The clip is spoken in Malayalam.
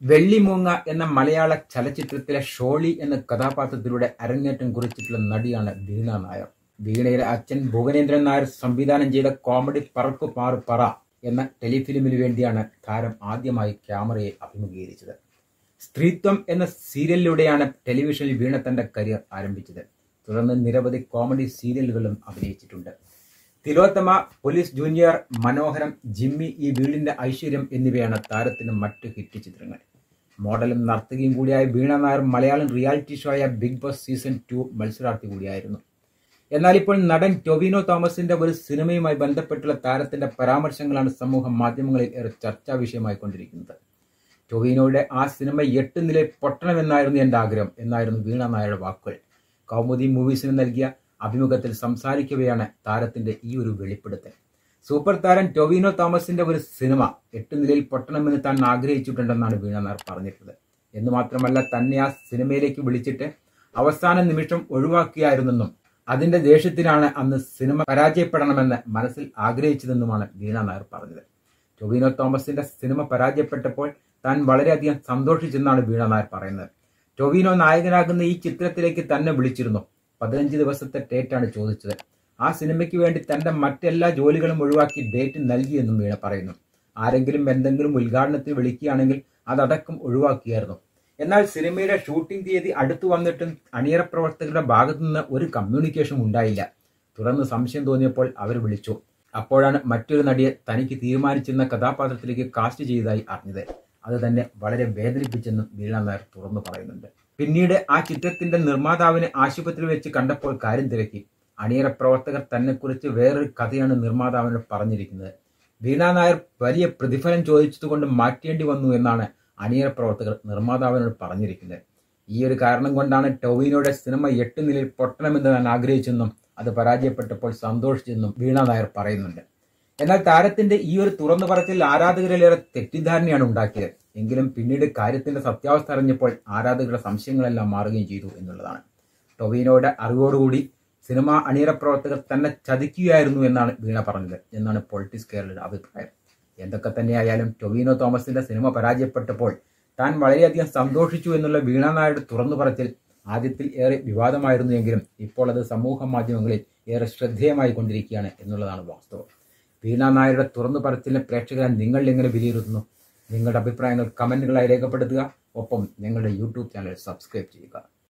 വെള്ളിമൂങ്ങ എന്ന മലയാള ചലച്ചിത്രത്തിലെ ഷോളി എന്ന കഥാപാത്രത്തിലൂടെ അരങ്ങേറ്റം കുറിച്ചിട്ടുള്ള നടിയാണ് വീണ നായർ വീണയുടെ അച്ഛൻ ഭുവനേന്ദ്രൻ നായർ സംവിധാനം ചെയ്ത കോമഡി പറക്കു പാറു പറ എന്ന ടെലിഫിലിമിനു വേണ്ടിയാണ് താരം ആദ്യമായി ക്യാമറയെ അഭിമുഖീകരിച്ചത് സ്ത്രീത്വം എന്ന സീരിയലിലൂടെയാണ് ടെലിവിഷനിൽ വീണ തന്റെ കരിയർ ആരംഭിച്ചത് തുടർന്ന് നിരവധി കോമഡി സീരിയലുകളും അഭിനയിച്ചിട്ടുണ്ട് തിലോത്തമ പോലീസ് ജൂനിയർ മനോഹരം ജിമ്മി ഈ വീടിന്റെ ഐശ്വര്യം എന്നിവയാണ് താരത്തിന് മറ്റ് ഹിറ്റ് ചിത്രങ്ങൾ മോഡലും നർത്തകിയും കൂടിയായ വീണ നായർ മലയാളം റിയാലിറ്റി ഷോയായ ബിഗ് ബോസ് സീസൺ ടു മത്സരാർത്ഥി കൂടിയായിരുന്നു എന്നാൽ ഇപ്പോൾ നടൻ ടൊവിനോ തോമസിന്റെ ഒരു സിനിമയുമായി ബന്ധപ്പെട്ടുള്ള താരത്തിന്റെ പരാമർശങ്ങളാണ് സമൂഹ മാധ്യമങ്ങളിൽ ഏറെ ചർച്ചാ വിഷയമായി കൊണ്ടിരിക്കുന്നത് ടൊവിനോയുടെ ആ സിനിമ എട്ട് നിലയിൽ പൊട്ടണമെന്നായിരുന്നു എന്റെ ആഗ്രഹം എന്നായിരുന്നു വീണ നായരുടെ വാക്കുകൾ കൗമുദി മൂവീസിന് നൽകിയ അഭിമുഖത്തിൽ സംസാരിക്കവെയാണ് താരത്തിന്റെ ഈ ഒരു വെളിപ്പെടുത്തൽ സൂപ്പർ താരം ടൊവിനോ തോമസിന്റെ ഒരു സിനിമ എട്ട് നിലയിൽ പൊട്ടണമെന്ന് താൻ ആഗ്രഹിച്ചിട്ടുണ്ടെന്നാണ് വീണ നായർ പറഞ്ഞിട്ടുള്ളത് എന്ന് മാത്രമല്ല തന്നെ ആ സിനിമയിലേക്ക് വിളിച്ചിട്ട് അവസാന നിമിഷം ഒഴിവാക്കിയായിരുന്നെന്നും അതിന്റെ ദേഷ്യത്തിലാണ് അന്ന് സിനിമ പരാജയപ്പെടണമെന്ന് മനസ്സിൽ ആഗ്രഹിച്ചതെന്നുമാണ് വീണ നായർ പറഞ്ഞത് ടൊവിനോ തോമസിന്റെ സിനിമ പരാജയപ്പെട്ടപ്പോൾ താൻ വളരെയധികം സന്തോഷിച്ചെന്നാണ് വീണ നായർ പറയുന്നത് ടൊവിനോ നായകനാകുന്ന ഈ ചിത്രത്തിലേക്ക് തന്നെ വിളിച്ചിരുന്നു പതിനഞ്ച് ദിവസത്തെ ഡേറ്റാണ് ചോദിച്ചത് ആ സിനിമയ്ക്ക് വേണ്ടി തന്റെ മറ്റെല്ലാ ജോലികളും ഒഴിവാക്കി ഡേറ്റ് നൽകിയെന്നും വീണ പറയുന്നു ആരെങ്കിലും എന്തെങ്കിലും ഉദ്ഘാടനത്തിന് വിളിക്കുകയാണെങ്കിൽ അതടക്കം ഒഴിവാക്കിയായിരുന്നു എന്നാൽ സിനിമയുടെ ഷൂട്ടിംഗ് തീയതി അടുത്തു വന്നിട്ടും അണിയറ പ്രവർത്തകരുടെ ഭാഗത്തു നിന്ന് ഒരു കമ്മ്യൂണിക്കേഷൻ ഉണ്ടായില്ല തുടർന്ന് സംശയം തോന്നിയപ്പോൾ അവർ വിളിച്ചു അപ്പോഴാണ് മറ്റൊരു നടിയെ തനിക്ക് തീരുമാനിച്ചിരുന്ന കഥാപാത്രത്തിലേക്ക് കാസ്റ്റ് ചെയ്തതായി അറിഞ്ഞത് അത് തന്നെ വളരെ വേദനിപ്പിച്ചെന്നും വീണ നായർ തുറന്നു പറയുന്നുണ്ട് പിന്നീട് ആ ചിത്രത്തിന്റെ നിർമ്മാതാവിനെ ആശുപത്രിയിൽ വെച്ച് കണ്ടപ്പോൾ കാര്യം തിരക്കി അണിയറ പ്രവർത്തകർ തന്നെക്കുറിച്ച് വേറൊരു കഥയാണ് നിർമ്മാതാവിനോട് പറഞ്ഞിരിക്കുന്നത് വീണ നായർ വലിയ പ്രതിഫലം ചോദിച്ചതുകൊണ്ട് മാറ്റേണ്ടി വന്നു എന്നാണ് അണിയറ പ്രവർത്തകർ നിർമ്മാതാവിനോട് പറഞ്ഞിരിക്കുന്നത് ഈ ഒരു കാരണം കൊണ്ടാണ് ടൊവിനോയുടെ സിനിമ എട്ട് നിലയിൽ പൊട്ടണമെന്ന് താൻ ആഗ്രഹിച്ചെന്നും അത് പരാജയപ്പെട്ടപ്പോൾ സന്തോഷിച്ചെന്നും വീണ നായർ പറയുന്നുണ്ട് എന്നാൽ താരത്തിന്റെ ഈ ഒരു തുറന്നു പറച്ചിൽ ആരാധകരിലേറെ തെറ്റിദ്ധാരണയാണ് ഉണ്ടാക്കിയത് എങ്കിലും പിന്നീട് കാര്യത്തിന്റെ സത്യാവസ്ഥ അറിഞ്ഞപ്പോൾ ആരാധകരുടെ സംശയങ്ങളെല്ലാം മാറുകയും ചെയ്തു എന്നുള്ളതാണ് ടൊവിനോയുടെ അറിവോടുകൂടി സിനിമ അണിയറ പ്രവർത്തകർ തന്നെ ചതിക്കുകയായിരുന്നു എന്നാണ് വീണ പറഞ്ഞത് എന്നാണ് പൊളിറ്റിക്സ് കേരളയുടെ അഭിപ്രായം എന്തൊക്കെ തന്നെയായാലും ടൊവിനോ തോമസിന്റെ സിനിമ പരാജയപ്പെട്ടപ്പോൾ താൻ വളരെയധികം സന്തോഷിച്ചു എന്നുള്ള വീണ നായരുടെ തുറന്നു പറച്ചിൽ ആദ്യത്തിൽ ഏറെ വിവാദമായിരുന്നു എങ്കിലും ഇപ്പോൾ അത് സമൂഹ മാധ്യമങ്ങളിൽ ഏറെ ശ്രദ്ധേയമായി കൊണ്ടിരിക്കുകയാണ് എന്നുള്ളതാണ് വാസ്തവം വീണ നായരുടെ തുറന്നു പറച്ചിലിനെ പ്രേക്ഷകരെ നിങ്ങൾ എങ്ങനെ വിലയിരുത്തുന്നു നിങ്ങളുടെ അഭിപ്രായങ്ങൾ കമന്റുകളായി രേഖപ്പെടുത്തുക ഒപ്പം ഞങ്ങളുടെ യൂട്യൂബ് ചാനൽ സബ്സ്ക്രൈബ് ചെയ്യുക